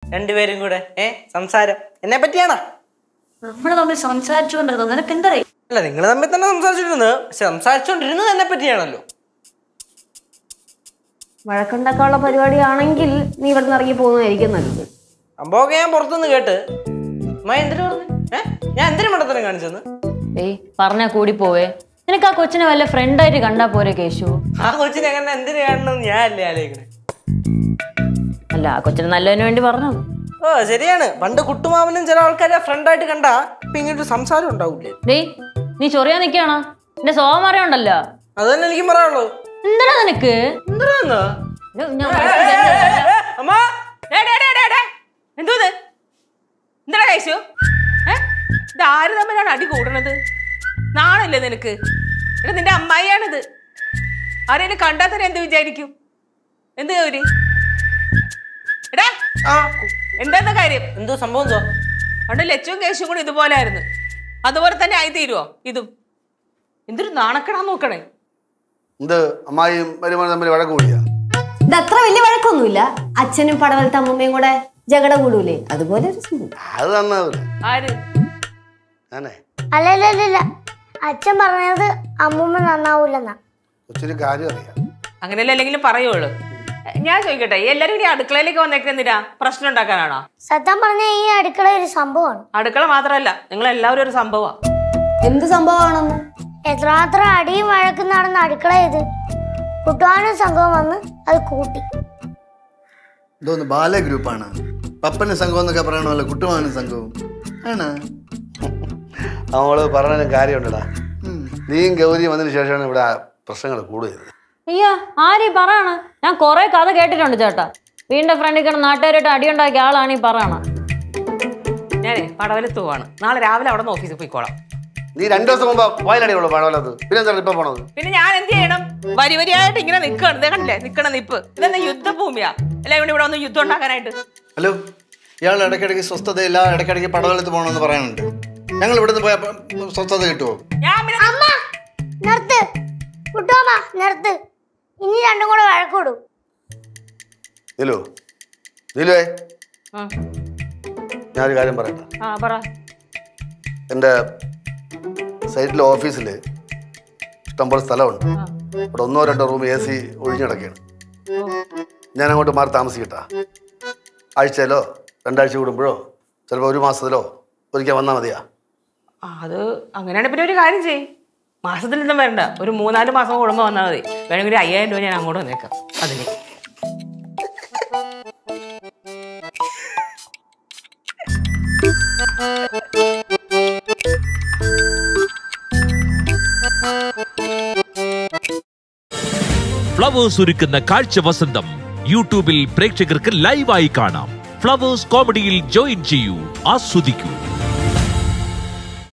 രണ്ടുപേരും കൂടെ ഏ സംസാരം എന്നെ പറ്റിയാണോ നമ്മൾ തമ്മിൽ സംസാരിച്ചുകൊണ്ടിരുന്നത് നിനക്ക് എന്താ അല്ല നിങ്ങൾ തമ്മിൽ തന്നെ സംസാരിച്ചിരുന്നത് പക്ഷെ സംസാരിച്ചോണ്ടിരുന്നത് എന്നെ പറ്റിയാണല്ലോ വഴക്കുണ്ടാക്കാനുള്ള പരിപാടിയാണെങ്കിൽ നീ ഇവിടുന്ന് ഇറങ്ങി പോകുന്നതായിരിക്കും നല്ലത് സംഭവമൊക്കെ ഞാൻ പുറത്തുനിന്ന് കേട്ട് അമ്മ എന്തിനു പറഞ്ഞു ഏ ഞാൻ എന്തിനു മണ്ടത്തരം കാണിച്ചെന്ന് ഏയ് പറഞ്ഞാ കൂടി പോവേ നിനക്ക് ആ കൊച്ചിനെ വല്ല ഫ്രണ്ടായിട്ട് കണ്ടാ പോരെ കേശു ആ കൊച്ചിനെ അങ്ങനെ എന്തിനു കാണണം ഞാൻ അല്ലേ ആലോചിക്കണേ അല്ല ആ കൊച്ചിന് നല്ലതിന് വേണ്ടി പറഞ്ഞു ഓ ശരിയാണ് പണ്ട് കുട്ടുമാമനും ചില ആൾക്കാരെ ഫ്രണ്ടായിട്ട് കണ്ടാ ഇപ്പൊ ഇങ്ങോട്ട് സംസാരം ഉണ്ടാവൂലേ ഡേയ് നീ ചൊറിയാൻ നിൽക്കുകയാണോ എന്റെ സ്വഭാവം അറിയണ്ടല്ലോ അത് തന്നെ എനിക്കും പറയാനുള്ളൂ എന്താടാ നിനക്ക് എന്തിനാ ഇത് ഞാൻ മനസ്സിലാക്കി. അമ്മ എന്തോന്ന് എന്താ കഴിച്ചു ഏ ഇത് ആര് തമ്മിലാണ് അടി കൂടണത് നാണല്ലേ നിനക്ക് എടാ നിന്റെ അമ്മായിയാണിത് ആരെയും കണ്ടാൽ തന്നെ എന്ത് വിചാരിക്കും എന്ത് ഗൗരി എടാ ആ എന്താ കാര്യം എന്തോ സംഭവം എന്തോ പണ്ട് ലച്ചുവും കേശും കൂടി ഇതുപോലെ ആയിരുന്നു അതുപോലെ തന്നെ ആയി തീരുവോ ഇതും എന്തൊരു നാണക്കെടാൻ നോക്കണേ എന്ത് അമ്മായിയും മരുമോനും തമ്മിൽ വഴക്ക് കൂടിയാ ഇത് അത്ര വലിയ വഴക്കൊന്നുമില്ല അച്ഛനും പടവലത്തെ അമ്മൂമ്മയും കൂടെ ജഗട കൂടൂലേ അതുപോലെ ഒരു സംഭവം അത് നന്നാവില്ല ആര് ഞാനേ അല്ലല്ലല്ല അച്ഛൻ പറഞ്ഞത് അമ്മൂമ്മ നന്നാവൂലെന്നാ കൊച്ചിന് കാര്യം അറിയാം അങ്ങനെയല്ലേ അല്ലെങ്കിലും പറയുള്ളൂ ഞാൻ ചോദിക്കട്ടെ എല്ലാരും ഇനി അടുക്കളയിലേക്ക് വന്നേക്കുന്നില്ല പ്രശ്നം ഉണ്ടാക്കാനാണോ സത്യം പറഞ്ഞ ഈ അടുക്കള ഒരു സംഭവമാണ് അടുക്കള മാത്രമല്ല നിങ്ങൾ എല്ലാവരും ഒരു സംഭവമാണ് എന്ത് സംഭവമാണെന്ന് എത്രമാത്രം അടിയും വഴക്കും നടന്ന അടുക്കള ഇത് കുട്ടുവാനും സംഘവും വന്ന് അത് കൂട്ടി ഇതൊന്ന് ബാല ഗ്രൂപ്പാണ് പപ്പന് സംഘം എന്നൊക്കെ പറയണമല്ലോ കുട്ടുമാനും സംഘവും ആണ് അവള് പറഞ്ഞതിന് കാര്യമുണ്ടടാ നീയും ഗൗരിയും വന്നതിന് ശേഷമാണ് ഇവിടെ പ്രശ്നങ്ങൾ കൂടുതൽ അയ്യോ ആരീ പറയണ ഞാൻ കൊറേ കഥ കേട്ടിട്ടുണ്ട് ചേട്ടാ വീടിന്റെ ഫ്രണ്ടിൽ കിടന്ന് നാട്ടുകാരായിട്ട് അടിയുണ്ടാക്കിയ ആളാണ് ഈ പറയണ ഞാനേ പടവലത്ത് പോവാണ് നാളെ രാവിലെ അവിടെ നിന്ന് ഓഫീസിൽ പോയിക്കോളാം നീ രണ്ടു ദിവസം മുമ്പ് വയലടിയുള്ളൂ പഴവല്ലത് പിന്നെ എന്താണ് ഇപ്പൊ പോണത് പിന്നെ ഞാൻ എന്ത് ചെയ്യണം വരി വരിയായിട്ട് ഇങ്ങനെ നിൽക്കണം ഇതേ കണ്ടില്ലേ നിക്കണ നിപ്പ് ഇതെന്താ യുദ്ധഭൂമിയാ അല്ല ഇവിടെ ഇവിടെ ഒന്ന് യുദ്ധം ഉണ്ടാക്കാനായിട്ട് ഹലോ ഇയാൾ ഇടയ്ക്കിടയ്ക്ക് സ്വസ്ഥതയില്ല ഇടയ്ക്കിടയ്ക്ക് പടവലത്ത് പോകണമെന്ന് പറയാനുണ്ട് ഞങ്ങൾ ഇവിടുന്ന് പോയ സ്വസ്ഥത കിട്ടുമോ ഞാൻ പിന്നെ അമ്മ നിർത്ത് കുട്ടുവാമ്മ നിർത്ത് ഇനി രണ്ടും കൂടെ വഴക്കൂടും നിലു നിലുവേ ആ, ഞാനൊരു കാര്യം പറയട്ടെ ആ പറ എൻ്റെ സൈറ്റിലെ ഓഫീസിൽ ഇഷ്ടംപോലെ സ്ഥലമുണ്ട് ആ. ഇവിടെ ഒന്നോ രണ്ടോ റൂം എ സി ഒഴിഞ്ഞിടക്കുകയാണ് ഞാൻ അങ്ങോട്ട് മാറി താമസിക്കട്ടാ ആഴ്ചയിലോ രണ്ടാഴ്ച കൂടുമ്പോഴോ ചിലപ്പോൾ ഒരു മാസത്തിലോ ഒരിക്കൽ വന്നാൽ മതിയാ ആ, അത് അങ്ങനെയാണെങ്കിൽ പിന്നെ ഒരു കാര്യം ചെയ്യും മാസത്തിലൊന്നും വരണ്ട ഒരു മൂന്നാല് മാസം കൂടുമ്പോൾ വന്നാൽ മതി വേണമെങ്കിൽ ഒരു അയ്യായിരം രൂപ ഞാൻ അങ്ങോട്ട് വന്നേക്കാം അതിന് ഫ്ലവേഴ്സ് ഒരുക്കുന്ന കാഴ്ച വസന്തം യൂട്യൂബിൽ പ്രേക്ഷകർക്ക് ലൈവായി കാണാം ഫ്ലവേഴ്സ് കോമഡിയിൽ ജോയിൻ ചെയ്യൂ ആസ്വദിക്കൂ